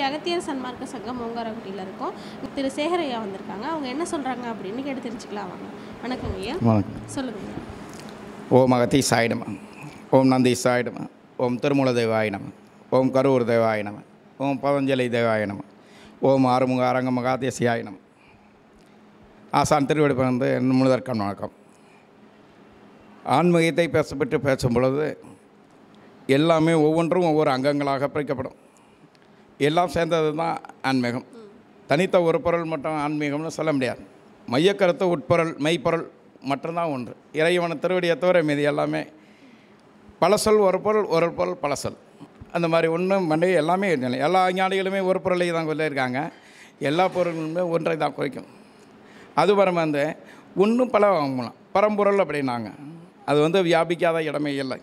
அகத்தியர் சன்மார்க்க சங்கம் ஓங்காரக்குடியில் இருக்கோம் திரு சேகரையா வந்திருக்காங்க அவங்க என்ன சொல்கிறாங்க அப்படின்னு கேட்டு தெரிஞ்சுக்கலாம் வாங்க வணக்கங்க ஐயா வணக்கம் சொல்லுங்கள் ஓம் அகத்தீசாய நம ஓம் நந்தீசாய நம ஓம் திருமூல தேவாய நம ஓம் கரூர் தேவாய நம ஓம் பதஞ்சலி தேவாய நம ஓம் ஆறுமுக அரங்க மகாதேசியாய நம ஆசான் திருவடிப்பு வந்து முதற்கம் வணக்கம் ஆன்மீகத்தை பேசப்பட்டு பேசும் பொழுது எல்லாமே ஒவ்வொன்றும் ஒவ்வொரு அங்கங்களாக பிரிக்கப்படும் எல்லாம் சேர்ந்தது தான் ஆன்மீகம் தனித்த ஒரு பொருள் மட்டும் ஆன்மீகம்னு சொல்ல முடியாது மையக்கருத்து உட்பொருள் மெய்ப்பொருள் மட்டும்தான் ஒன்று இறைவன திருவடியை தவிர மீது எல்லாமே பல சொல் ஒரு பொருள் ஒரு பொருள் பல சொல் அந்த மாதிரி ஒன்றும் பண்ணி எல்லாமே இல்லை. எல்லா ஞானிகளுமே ஒரு பொருளை தான் சொல்லியிருக்காங்க எல்லா பொருளுமே ஒன்றை தான் குறிக்கும் அது வரும் வந்து ஒன்றும் பல வாங்கலாம் பரம்பொருள் அப்படின்னாங்க அது வந்து வியாபிக்காத இடமே இல்லை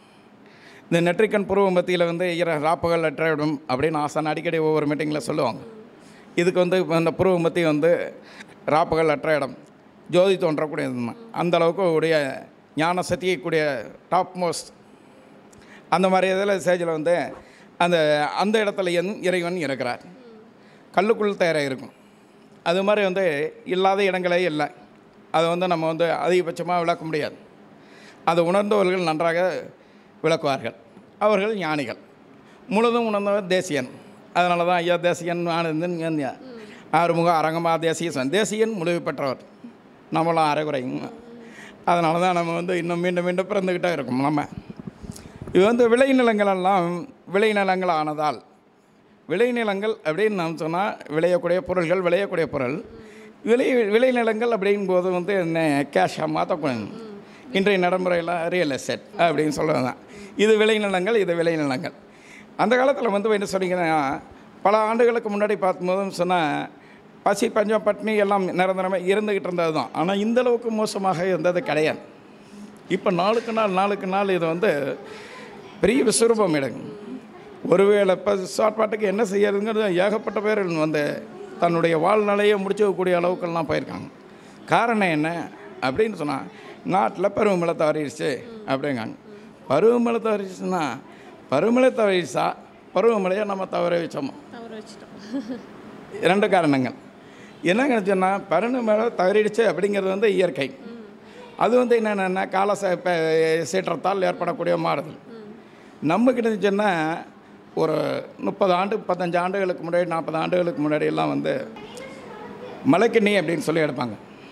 இந்த நெற்றிக்கண் புருவ மத்தியில் வந்து இர ராப்புகள் அற்ற இடம் அப்படின்னு ஆசான் அடிக்கடி ஒவ்வொரு மீட்டிங்கில் சொல்லுவாங்க இதுக்கு வந்து இந்த புருவ மத்தி வந்து ராப்புகள் அற்ற இடம் ஜோதி தோன்றக்கூடியது தான் அந்த அளவுக்கு உடைய ஞான சக்தியக்கூடிய டாப் மோஸ்ட் அந்த மாதிரி இதில் ஸ்டேஜில் வந்து அந்த அந்த இடத்துல என் இறைவன் இருக்கிறார் கல்லுக்குள் தேர இருக்கும் அது மாதிரி வந்து இல்லாத இடங்களே இல்லை அதை வந்து நம்ம வந்து அதிகபட்சமாக விளக்க முடியாது அதை உணர்ந்தவர்கள் நன்றாக விளக்குவார்கள் அவர்கள் ஞானிகள் முழுதும் உணர்ந்தவர் தேசியன் அதனால தான் ஐயா தேசியன் ஆனந்தன் ஏந்தியா ஆறுமுக அரங்கமா தேசியசன் தேசியன் முழுவு பெற்றவர் நம்மளும் அரைகுறைங்க அதனால தான் நம்ம வந்து இன்னும் மீண்டும் மீண்டும் பிறந்துக்கிட்டே இருக்கோம் நம்ம இது வந்து விளைநிலங்கள் எல்லாம் விளைநிலங்கள் ஆனதால் விளைநிலங்கள் அப்படின்னு நாம் சொன்னால் விளையக்கூடிய பொருள்கள் விளையக்கூடிய பொருள் விளை விளைநிலங்கள் அப்படிங்கும்போது வந்து என்ன கேஷாக மாற்றக்கூடாது இன்றைய நடைமுறையில் ரியல் எஸ்டேட் அப்படின்னு சொல்கிறது தான் இது விளைநிலங்கள் இது விளைநிலங்கள் அந்த காலத்தில் வந்து என்ன சொன்னீங்கன்னா பல ஆண்டுகளுக்கு முன்னாடி பார்க்கும்போதும் சொன்னால் பசி பஞ்சம் பட்னி எல்லாம் நிரந்தரமாக இருந்துக்கிட்டு இருந்தது தான் ஆனால் இந்த அளவுக்கு மோசமாக இருந்தது கிடையாது இப்போ நாளுக்கு நாள் நாளுக்கு நாள் இது வந்து பெரிய விஸ்வரூபம் எடுக்கும் ஒருவேளை இப்போ சாப்பாட்டுக்கு என்ன செய்யறதுங்கிறது ஏகப்பட்ட பேர் வந்து தன்னுடைய வாழ்நிலையை முடிச்சுக்கக்கூடிய அளவுக்கெல்லாம் போயிருக்காங்க காரணம் என்ன அப்படின்னு சொன்னால் நாட்டில் பருவமழை தவறிடுச்சு அப்படிங்காங்க பருவமழை தவறிடுச்சுன்னா பருவமழை தவறிடுச்சா பருவமழையை நம்ம தவற வச்சோமா தவறு வச்சுட்டோம் இரண்டு காரணங்கள் என்னங்க சொன்னால் பருவமழை தவறிடுச்சு அப்படிங்கிறது வந்து இயற்கை அது வந்து என்னென்னா கால ச ப- சீற்றத்தால் ஏற்படக்கூடிய மாறுதல் நம்மக்கிட்ட இருந்துச்சுன்னா ஒரு முப்பது ஆண்டு முப்பத்தஞ்சு ஆண்டுகளுக்கு முன்னாடி நாற்பது ஆண்டுகளுக்கு முன்னாடி எல்லாம் வந்து மலைக்கிண்ணி அப்படின்னு சொல்லி எடுப்பாங்க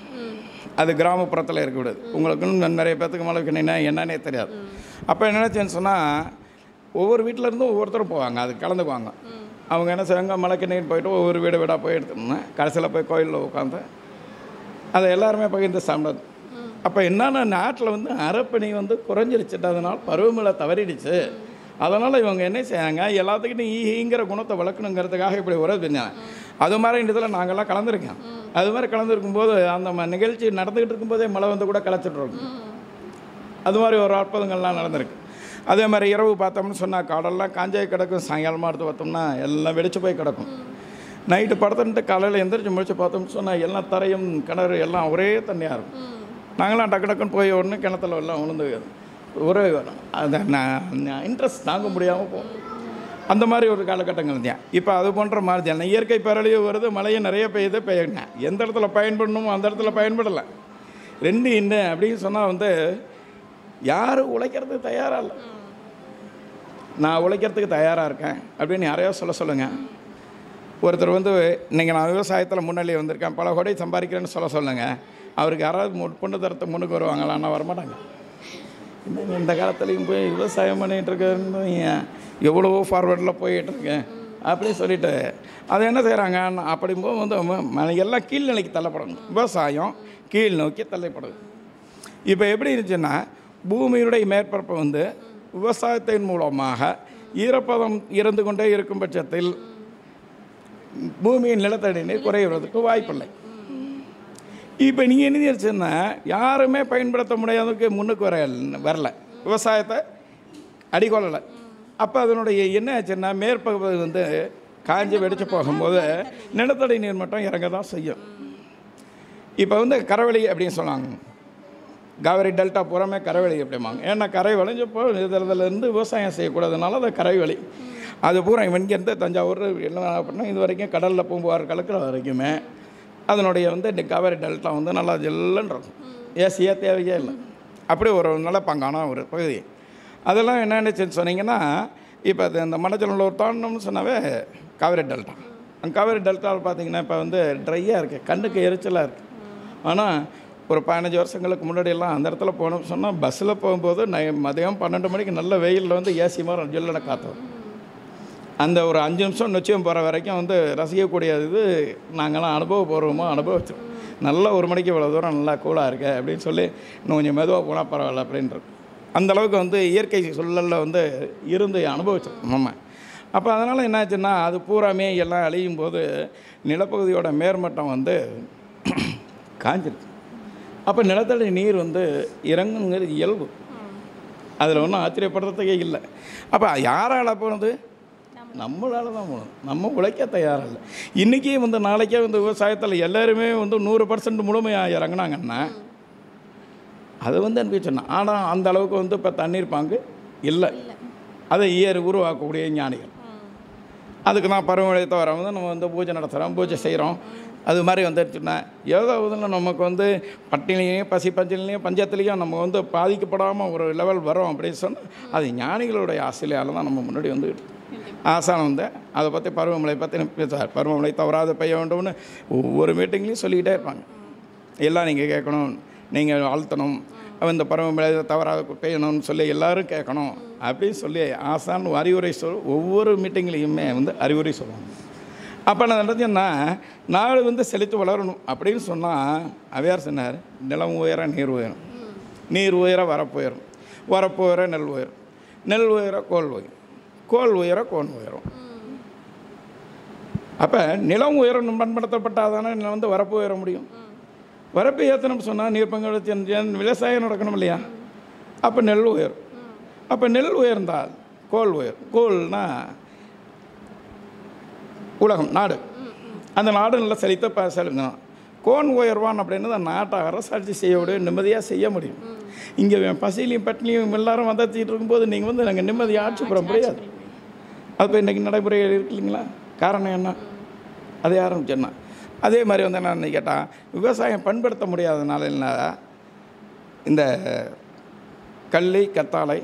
அது கிராமப்புறத்தில் இருக்க விடுது உங்களுக்குன்னு நிறைய பேர்த்துக்கு மலைக்கிண்ணினா என்னன்னே தெரியாது அப்போ என்னச்சுன்னு சொன்னால் ஒவ்வொரு வீட்டில் இருந்தும் ஒவ்வொருத்தரும் போவாங்க அது கலந்துக்குவாங்க அவங்க என்ன செய்வாங்க மலைக்கிண்ணின்னு போயிட்டு ஒவ்வொரு வீடு வீடாக போய் எடுத்தோம்னா கடைசியில் போய் கோயிலில் உட்காந்து அதை எல்லாருமே பகிர்ந்து சாப்பிடாது அப்போ என்னன்னா நாட்டில் வந்து அறப்பணி வந்து குறைஞ்சிருச்சுட்டதுனால பருவமழை தவறிடுச்சு அதனால் இவங்க என்ன செய்யாங்க எல்லாத்துக்கிட்டும் ஈங்கிற குணத்தை வளர்க்கணுங்கிறதுக்காக இப்படி உறவு செஞ்சாங்க அது மாதிரி இந்த இதில் நாங்கள்லாம் கலந்துருக்கோம் அது மாதிரி கலந்துருக்கும் போது அந்த ம- நிகழ்ச்சி நடந்துக்கிட்டு இருக்கும்போதே மழை வந்து கூட கலைச்சிட்டு இருக்கும் அது மாதிரி ஒரு அற்புதங்கள்லாம் நடந்திருக்கு அதே மாதிரி இரவு பார்த்தோம்னு சொன்னால் காடெல்லாம் காஞ்சே கிடக்கும் சாயங்காலமாக எடுத்து பார்த்தோம்னா எல்லாம் வெடிச்சு போய் கிடக்கும் நைட்டு படுத்துட்டு காலையில் எந்திரிச்சு முடிச்சு பார்த்தோம்னு சொன்னால் எல்லாம் தரையும் கிணறு எல்லாம் ஒரே தண்ணியாக இருக்கும் நாங்களாம் டக்கு டக்குன்னு போய் உடனே கிணத்துல எல்லாம் உளுந்து ஒரே வரும் அது இன்ட்ரெஸ்ட் தாங்க முடியாமல் போகும் அந்த மாதிரி ஒரு காலகட்டங்கள் தான் இப்போ அது போன்ற மாறுதல் இயற்கை பேரழிவு வருது மழையும் நிறைய பெய்யுது பெய்யுங்க எந்த இடத்துல பயன்படணுமோ அந்த இடத்துல பயன்படலை ரெண்டு என்ன அப்படின்னு சொன்னால் வந்து யாரும் உழைக்கிறதுக்கு தயாராக இல்லை நான் உழைக்கிறதுக்கு தயாராக இருக்கேன் அப்படின்னு யாரையோ சொல்ல சொல்லுங்கள் ஒருத்தர் வந்து இன்றைக்கி நான் விவசாயத்தில் முன்னாடி வந்திருக்கேன் பல கோடி சம்பாதிக்கிறேன்னு சொல்ல சொல்லுங்கள் அவருக்கு யாராவது மு- பொண்ணு தரத்தை முன்னுக்கு வருவாங்களா ஆனால் வரமாட்டாங்க என்னங்க இந்த காலத்துலேயும் போய் விவசாயம் பண்ணிகிட்டு இருக்கேன்னு எவ்வளவோ ஃபார்வர்டில் போயிட்டு இருக்கேன் அப்படின்னு சொல்லிட்டு அதை என்ன செய்கிறாங்க அப்படிங்கும்போது வந்து ம- ம- எல்லாம் கீழ்நிலைக்கு தள்ளப்படணும் விவசாயம் கீழ் நோக்கி தள்ளப்படுது இப்போ எப்படி இருந்துச்சுன்னா பூமியுடைய மேற்பரப்பு வந்து விவசாயத்தின் மூலமாக ஈரப்பதம் இருந்து கொண்டே இருக்கும் பட்சத்தில் பூமியின் நிலத்தடி நீர் குறைவதற்கு வாய்ப்பில்லை இப்போ நீங்கள் என்ன நினைச்சுன்னா யாருமே பயன்படுத்த முடியாததுக்கு முன்னுக்கு வர வரல விவசாயத்தை அடிக்கொள்ளலை அப்போ அதனுடைய என்ன ஆச்சுன்னா மேற்பகுதி வந்து காஞ்சி வெடிச்சு போகும்போது நிலத்தடி நீர் மட்டும் இறங்க தான் செய்யும் இப்போ வந்து கரவெளி அப்படின்னு சொன்னாங்க காவிரி டெல்டா பூராமே கரைவெளி அப்படிம்பாங்க ஏன்னா கரை வளைஞ்சப்போ இதில் இருந்து விவசாயம் செய்யக்கூடாதுனால அது கரைவெளி அது பூரா இங்கேருந்து தஞ்சாவூர் என்ன அப்படின்னா இது வரைக்கும் கடலில் பூம்புகார் கலக்கிற வரைக்குமே அதனுடைய வந்து இந்த காவேரி டெல்டா வந்து நல்லா ஜில்லுன்னு இருக்கும் ஏசியே தேவையே இல்லை அப்படி ஒரு நல்ல பங்கான ஒரு பகுதி அதெல்லாம் என்னென்னு சொன்னீங்கன்னா இப்போ அது இந்த மண்டச்சலூர் தாண்டம்னு சொன்னாவே காவேரி டெல்டா அந்த காவேரி டெல்டாவில் பார்த்தீங்கன்னா இப்போ வந்து ட்ரையாக இருக்குது கண்ணுக்கு எரிச்சலாக இருக்குது ஆனால் ஒரு பதினஞ்சு வருஷங்களுக்கு முன்னாடியெல்லாம் அந்த இடத்துல போனோம்னு சொன்னால் பஸ்ஸில் போகும்போது நை மதியம் பன்னெண்டு மணிக்கு நல்ல வெயிலில் வந்து ஏசி மாதிரி ஜில்லுன காற்று வரும். அந்த ஒரு அஞ்சு நிமிஷம் நிச்சயம் போகிற வரைக்கும் வந்து ரசிக்கக்கூடிய இது நாங்களாம் அனுபவபூர்வமாக அனுபவிச்சோம் நல்லா ஒரு மணிக்கு இவ்வளோ தூரம் நல்லா கூலாக இருக்கு அப்படின்னு சொல்லி இன்னும் கொஞ்சம் மெதுவாக போனால் பரவாயில்ல அப்படின்றது அந்த அளவுக்கு வந்து இயற்கை சூழலில் வந்து இருந்து அனுபவிச்சோம் நம்ம அப்போ அதனால் என்னாச்சுன்னா அது பூராமே எல்லாம் அழியும் போது நிலப்பகுதியோட மேற்பட்டம் வந்து காஞ்சிருச்சு அப்போ நிலத்தடி நீர் வந்து இறங்குங்கிறது இயல்பு அதில் ஒன்றும் ஆச்சரியப்படுறதுக்கே இல்லை அப்போ யாரால் போனது நம்மளால தான் போகணும் நம்ம உழைக்க தயாராக இல்லை இன்றைக்கி வந்து நாளைக்கே வந்து விவசாயத்தில் எல்லாருமே வந்து நூறு பர்சன்ட் முழுமையாக இறங்குனாங்கன்னா அது வந்து எனக்கு சொன்னேன் ஆனால் அந்த அளவுக்கு வந்து இப்போ தண்ணீர் பாங்கு இல்லை அதை இயர் உருவாக்கக்கூடிய ஞானிகள் அதுக்கு நான் பருவமழை தவிர வந்து நம்ம வந்து பூஜை நடத்துகிறோம் பூஜை செய்கிறோம் அது மாதிரி வந்துடுச்சுன்னா ஏதோ இதில் நமக்கு வந்து பட்டினிலையும் பசி பஞ்சலையும் பஞ்சத்துலேயும் நம்ம வந்து பாதிக்கப்படாமல் ஒரு லெவல் வரோம் அப்படின்னு சொன்னால் அது ஞானிகளுடைய ஆசையால் தான் நம்ம முன்னாடி வந்து ஆசானம் வந்து அதை பற்றி பருவமழை பற்றி பேசுவார் பருவமழை தவறாது பெய்ய வேண்டும்னு ஒவ்வொரு மீட்டிங்லேயும் சொல்லிக்கிட்டே இருப்பாங்க எல்லாம் நீங்கள் கேட்கணும் நீங்கள் வாழ்த்தணும் அவன் இந்த பருவமழை தவறாக பெய்யணும்னு சொல்லி எல்லாரும் கேட்கணும் அப்படின்னு சொல்லி ஆசான் அறிவுரை சொல் ஒவ்வொரு மீட்டிங்லேயுமே வந்து அறிவுரை சொல்லுவாங்க அப்போ நான் நடந்தேன்னா நாடு வந்து செழித்து வளரணும் அப்படின்னு சொன்னால் அவையார் சொன்னார் நிலம் உயர நீர் உயரும் நீர் உயர வரப்பு உயரும் வரப்பு உயர நெல் உயரும் நெல் உயர கோல் உயரும் கோல் உயர கோன் உயரும் அப்போ நிலம் உயரம் பண்படுத்தப்பட்டால் தானே வந்து வரப்பு உயர முடியும் வரப்பு ஏற்றணும் சொன்னால் நீர் பங்கு விவசாயம் நடக்கணும் இல்லையா அப்போ நெல் உயரும் அப்போ நெல் உயர்ந்தால் கோல் உயர் கோல்னா உலகம் நாடு அந்த நாடு நல்லா செழித்த ப செலுத்தணும் கோன் உயர்வான் அப்படின்னு அந்த நாட்டை அரசாட்சி செய்ய முடியும் நிம்மதியாக செய்ய முடியும் இங்கே பசியிலையும் பட்டினியும் எல்லாரும் வந்தத்திட்டு இருக்கும்போது நீங்கள் வந்து நாங்கள் நிம்மதியாக ஆட்சி பெற முடியாது அது இன்றைக்கி நடைமுறையில் இருக்கு இல்லைங்களா காரணம் என்ன அதே ஆரம்பிச்சேன்னா அதே மாதிரி வந்து என்ன கேட்டால் விவசாயம் பண்படுத்த முடியாதனால என்ன இந்த கள்ளி கத்தாழை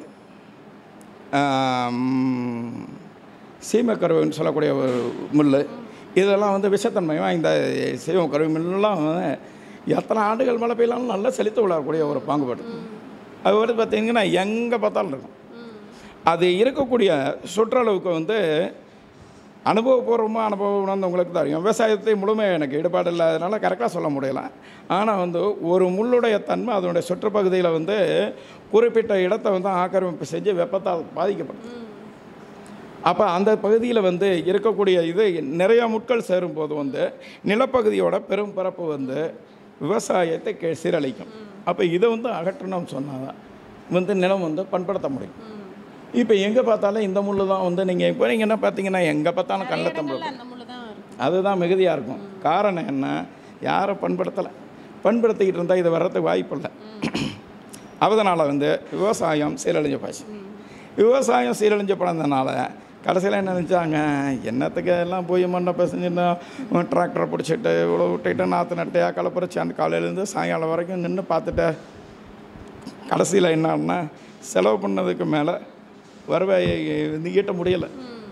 ஆம், சீமக்கருவைன்னு சொல்லக்கூடிய ஒரு முள் இதெல்லாம் வந்து விஷத்தன்மை வாய்ந்த சீமக்கருவை முள்ளெல்லாம் வந்து எத்தனை ஆண்டுகள் மழை பெய்யலாலும் நல்லா செழித்து விழக்கூடிய ஒரு பாங்குபாடு அது வந்து பார்த்திங்கன்னா எங்கே பார்த்தாலும் இருக்கும் அது இருக்கக்கூடிய சுற்றளவுக்கு வந்து அனுபவபூர்வமாக அனுபவம் உணர்ந்தவங்களுக்கு தான் தெரியும் விவசாயத்தை முழுமையாக எனக்கு ஈடுபாடு இல்லாதனால கரெக்டாக சொல்ல முடியல ஆனால் வந்து ஒரு முள்ளுடைய தன்மை அதனுடைய சுற்றுப்பகுதியில் வந்து குறிப்பிட்ட இடத்தை வந்து ஆக்கிரமிப்பு செஞ்சு வெப்பத்தால் பாதிக்கப்படுது அப்போ அந்த பகுதியில் வந்து இருக்கக்கூடிய இது நிறைய முட்கள் சேரும்போது வந்து நிலப்பகுதியோட பெரும் பரப்பு வந்து விவசாயத்தை கே சீரழிக்கும் அப்போ இதை வந்து அகற்றணும்னு சொன்னால் தான் வந்து நிலம் வந்து பண்படுத்த முடியும் இப்போ எங்கே பார்த்தாலும் இந்த முள் தான் வந்து நீங்கள் இப்போ நீங்கள் என்ன பார்த்தீங்கன்னா எங்கே பார்த்தாலும் கண்ணில் தம்பு அந்த முள்ளு தான் இருக்கும் அதுதான் மிகுதியாக இருக்கும் காரணம் என்ன யாரை பண்படுத்தலை பண்படுத்திக்கிட்டு இருந்தால் இது வர்றதுக்கு வாய்ப்பு இல்லை அதனால் வந்து விவசாயம் சீரழிஞ்சு போச்சு விவசாயம் சீரழிஞ்சு போனதுனால கடைசியில் என்ன நினச்சாங்க என்னத்துக்கு எல்லாம் போய் மண்ணை பசஞ்சுன்னா டிராக்டரை பிடிச்சிட்டு இவ்வளோ விட்டுட்டு நாற்று நட்டையா கலப்பறிச்சு அந்த காலையிலேருந்து சாயங்காலம் வரைக்கும் நின்று பார்த்துட்டு கடைசியில் என்னன்னா செலவு பண்ணதுக்கு மேலே வருவாயை வந்து ஈட்ட முடியலை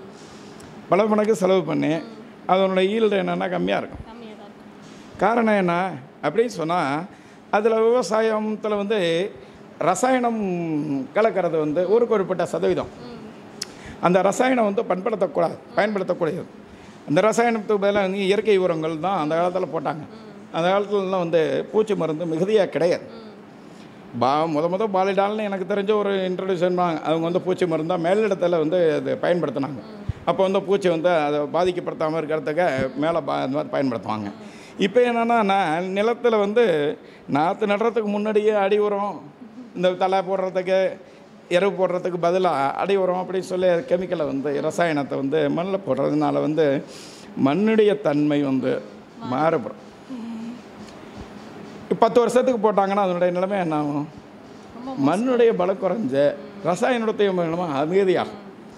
பல மடங்கு செலவு பண்ணி அதனோட ஈல்டு என்னென்னா கம்மியாக இருக்கும் கம்மியாக தான் இருக்கும் காரணம் என்ன அப்படின்னு சொன்னால் அதில் விவசாயத்தில் வந்து ரசாயனம் கலக்கிறது வந்து ஒரு குறிப்பிட்ட சதவீதம் அந்த ரசாயனம் வந்து பண்படுத்தக்கூடாது பயன்படுத்தக்கூடியது அந்த ரசாயனத்துக்கு பதிலாக வந்து இயற்கை உரங்கள் தான் அந்த காலத்தில் போட்டாங்க அந்த காலத்துலலாம் வந்து பூச்சி மருந்து மிகுதியாக கிடையாது பா முத முத பாலிடால்னு எனக்கு தெரிஞ்ச ஒரு இன்ட்ரடியூஷன் அவங்க வந்து பூச்சி மருந்தாக மேலிடத்தில் வந்து அது பயன்படுத்தினாங்க அப்போ வந்து பூச்சி வந்து அதை பாதிக்கப்படுத்தாமல் இருக்கிறதுக்கு மேலே பா அந்த மாதிரி பயன்படுத்துவாங்க இப்போ என்னென்னா நான் நிலத்தில் வந்து நாற்று நடுறதுக்கு முன்னாடியே அடி உரம் இந்த தலை போடுறதுக்கு எருவு போடுறதுக்கு பதிலாக அடி உரம் அப்படின்னு சொல்லி கெமிக்கலை வந்து ரசாயனத்தை வந்து மண்ணில் போடுறதுனால வந்து மண்ணுடைய தன்மை வந்து மாறுபடும் பத்து வருஷத்துக்கு போட்டாங்கன்னா அதனுடைய நிலைமை என்ன ஆகும் ரொம்ப மண்ணுடைய பலம் குறைஞ்ச ரசாயனத்துடைய நிலைமை அமைதியாகும்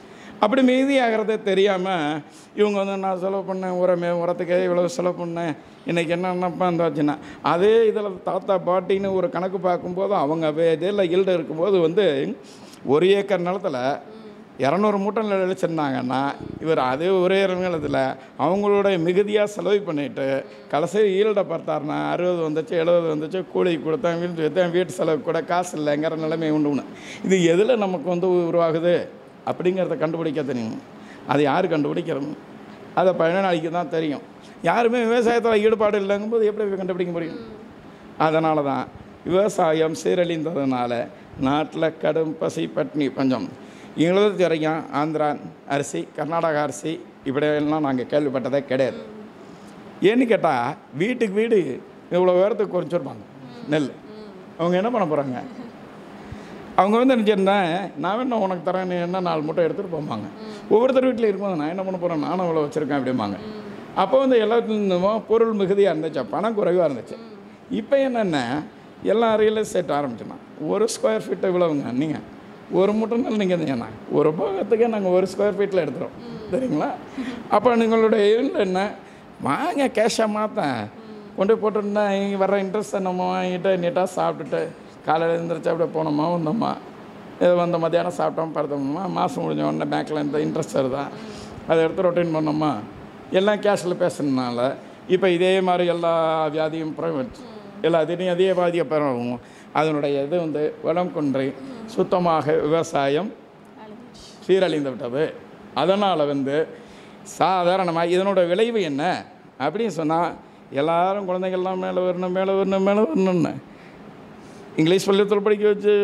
அப்படி மீதியாகிறதே தெரியாமல் இவங்க வந்து நான் செலவு பண்ணேன் உரமே உரத்துக்கே இவ்வளோ செலவு பண்ணேன் இன்றைக்கி என்னென்னப்பா இருந்தாச்சுன்னா அதே இதில் தாத்தா பாட்டின்னு ஒரு கணக்கு பார்க்கும்போது அவங்க இதில் ஈல்டு இருக்கும்போது வந்து ஒரு ஏக்கர் நிலத்துல இரநூறு மூட்டை விளைச்சிருந்தாங்கன்னா இவர் அதே ஒரே நிலத்தில் அவங்களுடைய மிகுதியாக செலவு பண்ணிட்டு கடைசி ஈல்டை பார்த்தாருன்னா அறுபது வந்துச்சு எழுபது வந்துச்சு கூலி கொடுத்தேன் வீட்டு வைத்தேன் வீட்டு செலவு கூட காசு இல்லைங்கிற நிலைமை உண்டு ஒன்று இது எதில் நமக்கு வந்து உருவாகுது அப்படிங்கிறத கண்டுபிடிக்க தெரியும் அது யார் கண்டுபிடிக்கிறது அதை பயனாளிக்கு தான் தெரியும் யாருமே விவசாயத்தில் ஈடுபாடு இல்லைங்கும்போது எப்படி கண்டுபிடிக்க முடியும் அதனால தான் விவசாயம் சீரழிந்ததுனால நாட்டில் கடும் பசி பட்னி பஞ்சம் எங்களுக்கு வரைக்கும் ஆந்திரா அரிசி கர்நாடகா அரிசி இப்படியெல்லாம் நாங்கள் கேள்விப்பட்டதே கிடையாது ஏன்னு கேட்டால் வீட்டுக்கு வீடு இவ்வளோ உயரத்துக்கு குறைச்சிருப்பாங்க நெல் அவங்க என்ன பண்ண போகிறாங்க அவங்க வந்து நினச்சிருந்தேன் நான் வேணா உனக்கு தரேன் நீ என்ன நாலு மூட்டை எடுத்துகிட்டு போவாங்க ஒவ்வொருத்தர் வீட்டில் இருக்கும்போது நான் என்ன பண்ண போகிறேன் நானும் இவ்வளோ வச்சுருக்கேன் அப்படிம்பாங்க அப்போ வந்து எல்லாத்துலேருந்தும் பொருள் மிகுதியாக இருந்துச்சு பணம் குறைவாக இருந்துச்சு இப்போ என்னென்ன எல்லாம் ரியல் எஸ்டேட் ஆரம்பிச்சுனா ஒரு ஸ்கொயர் ஃபீட் இவ்வளவுங்க நீங்கள் ஒரு மூட்டை நெல் நீங்கள் இருந்தீங்கன்னா ஒரு பாகத்துக்கே நாங்கள் ஒரு ஸ்கொயர் ஃபீட்டில் எடுத்துகிறோம் சரிங்களா அப்போ நீங்களுடைய இதில் என்ன வாங்க கேஷாக மாற்றேன் கொண்டு போய் போட்டுருந்தா இங்கே வர்ற இன்ட்ரெஸ்ட்டை நம்ம வாங்கிட்டு நீட்டாக சாப்பிட்டுட்டு காலையில் எழுந்திரிச்சு அப்படியே போனோமா வந்தோமா இது வந்த மத்தியானம் சாப்பிட்டோம் படுத்தோமா மாதம் முடிஞ்ச உடனே பேங்க்கில் இந்த இன்ட்ரெஸ்ட் வருதா அதை எடுத்து ரொட்டீன் பண்ணோமா எல்லாம் கேஷில் பேசுனதுனால இப்போ இதே மாதிரி எல்லா வியாதியும் ப்ரைவேட் எல்லாத்தையும் அதே வியாதியை பெறவும் அதனுடைய இது வந்து வளம் கொன்று சுத்தமாக விவசாயம் அழிஞ்சிருச்சு. சீரழிந்து விட்டது அதனால் வந்து சாதாரணமாக இதனோட விளைவு என்ன அப்படின்னு சொன்னால் எல்லாரும் குழந்தைங்கள்லாம் மேலே வரணும் மேலே வரணும் மேலே வரணும்னு இங்கிலீஷ் பள்ளியத்தில் படிக்க வச்சு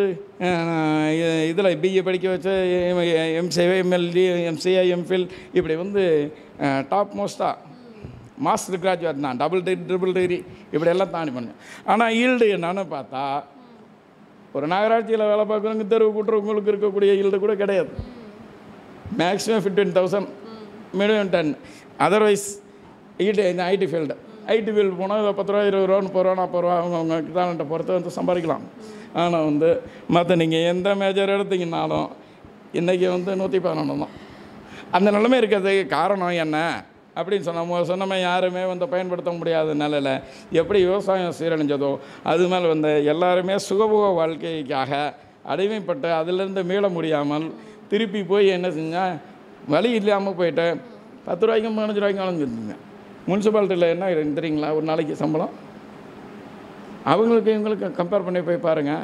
இதில் பிஏ படிக்க வச்சு எம்சிஏ எம்எல்டி எம்சிஏ எம்ஃபில் இப்படி வந்து டாப் மோஸ்ட்டாக மாஸ்டர் கிராஜுவேட் தான் டபுள் டிகிரி ட்ரிபிள் டிகிரி இப்படி எல்லாம் தாண்டி பண்ணேன் ஆனால் ஈல்டு என்னன்னு பார்த்தா ஒரு நகராட்சியில் வேலை பார்க்குறவங்க தெருவு கூட்டுறவங்களுக்கு இருக்கக்கூடிய ஈல்டு கூட கிடையாது maximum fifteen thousand minimum ten otherwise IT இந்த ஐடி ஃபீல்டு ஐடி ஃபீல்டு போனால் பத்து ரூபா இருபது ரூபா முப்பது ரூபா நாற்பது ரூபா அவங்க அவங்க டேலண்ட்டை பொறுத்து வந்து சம்பாதிக்கலாம் ஆனால் வந்து மற்ற நீங்கள் எந்த மேஜர் எடுத்தீங்கன்னாலும் இன்றைக்கி வந்து நூற்றி பதினொன்று தான் அந்த நிலைமை இருக்கிறதுக்கு காரணம் என்ன அப்படின்னு சொன்ன சொன்னமே யாருமே வந்து பயன்படுத்த முடியாத நிலையில் எப்படி விவசாயம் சீரழிஞ்சதோ அது மேலே வந்து எல்லாருமே சுகபோக வாழ்க்கைக்காக அடிமைப்பட்டு அதிலிருந்து மீள முடியாமல் திருப்பி போய் என்ன செஞ்சால் வழி இல்லாமல் போயிட்டு பத்து ரூபாய்க்கும் பதினஞ்சு ரூபாய்க்கும் வளர்ந்துருந்துங்க முனிசிபாலிட்டியில் என்ன இருக்கு தெரியுங்களா ஒரு நாளைக்கு சம்பளம் அவங்களுக்கு இவங்களுக்கு கம்பேர் பண்ணி போய் பாருங்கள்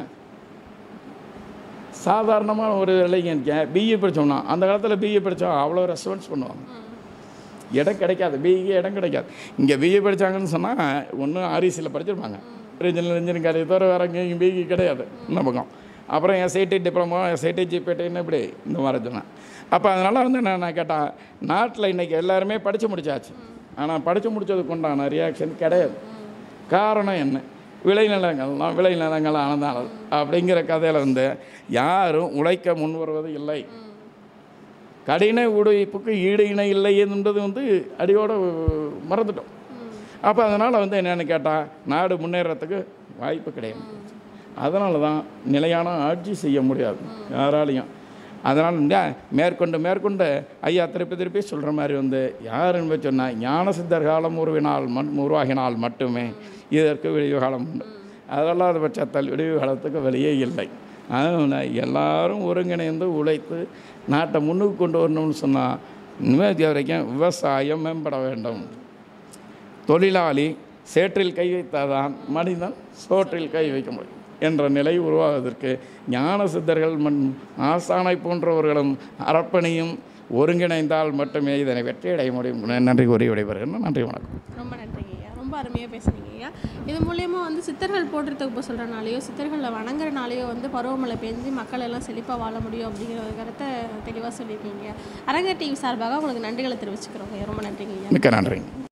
சாதாரணமான ஒரு இளைஞனுக்கு பிஏ படித்தோம்னா அந்த காலத்தில் பிஏ படித்தா அவ்வளோ ரெஸ்பான்ஸ் பண்ணுவாங்க இடம் கிடைக்காது பிஇக்கு இடம் கிடைக்காது இங்கே பிஏ படித்தாங்கன்னு சொன்னால் ஒன்று ஆர்இசியில் படிச்சிருப்பாங்க ரீஜனல் இன்ஜினியரிங் காலேஜ் தவிர வேறு எங்கேயும் பிஇ கிடையாது இந்த பக்கம் அப்புறம் எஸ்ஐடி டிப்ளமோ எஸ்ஐடி ஜிபிடின்னு இப்படி இந்த மாதிரி சொன்னேன் அப்போ அதனால் வந்து நான் நான் கேட்டேன் நாட்டில் இன்றைக்கி எல்லாருமே படித்து முடிச்சாச்சு ஆனால் படித்து முடிச்சதுக்கு உண்டான ரியாக்ஷன் கிடையாது காரணம் என்ன விளைநிலங்கள்லாம் விளைநிலங்கள் ஆனதால் அப்படிங்கிற கதையில் வந்து யாரும் உழைக்க முன் வருவது இல்லை கடின உழைப்புக்கு ஈடு இணை இல்லை என்பது வந்து அடியோடு மறந்துட்டோம் அப்போ அதனால் வந்து என்னென்னு கேட்டால் நாடு முன்னேறத்துக்கு வாய்ப்பு கிடையாது அதனால தான் நிலையான ஆட்சி செய்ய முடியாது யாராலையும் அதனால் இந்த மேற்கொண்டு மேற்கொண்டு ஐயா திருப்பி திருப்பி சொல்கிற மாதிரி வந்து யாருன்னு சொன்னால் ஞான சித்தர் காலம் உருவினால் மண் உருவாகினால் மட்டுமே இதற்கு விடிவு காலம் உண்டு அதெல்லாத பட்சத்தில் விடிவு காலத்துக்கு வெளியே இல்லை அதனால் எல்லாரும் ஒருங்கிணைந்து உழைத்து நாட்டை முன்னுக்கு கொண்டு வரணும்னு சொன்னால் இனிமேல் வரைக்கும் விவசாயம் மேம்பட வேண்டும் தொழிலாளி சேற்றில் கை வைத்தாதான் மனிதன் சோற்றில் கை வைக்க முடியும் என்ற நிலை உருவாவதற்கு ஞான சித்தர்கள் மண் ஆசானை போன்றவர்களும் அறப்பணியும் ஒருங்கிணைந்தால் மட்டுமே இதனை வெற்றியடைய முடியும் நன்றி கூறி விடைபெறுகிறேன் நன்றி வணக்கம் ரொம்ப நன்றிங்க ஐயா ரொம்ப அருமையாக பேசுனீங்க ஐயா இது மூலயமா வந்து சித்தர்கள் போற்றுறதுக்கு இப்போ சொல்கிறனாலையோ சித்தர்களை வணங்குறனாலையோ வந்து பருவமழை பெஞ்சு மக்கள் எல்லாம் செழிப்பாக வாழ முடியும் அப்படிங்கிற ஒரு கருத்தை தெளிவாக சொல்லியிருக்கீங்க அரங்க டிவி சார்பாக உங்களுக்கு நன்றிகளை தெரிவிச்சுக்கிறோங்க ஐயா ரொம்ப நன்றிங்க ஐயா மிக்க நன்றிங்க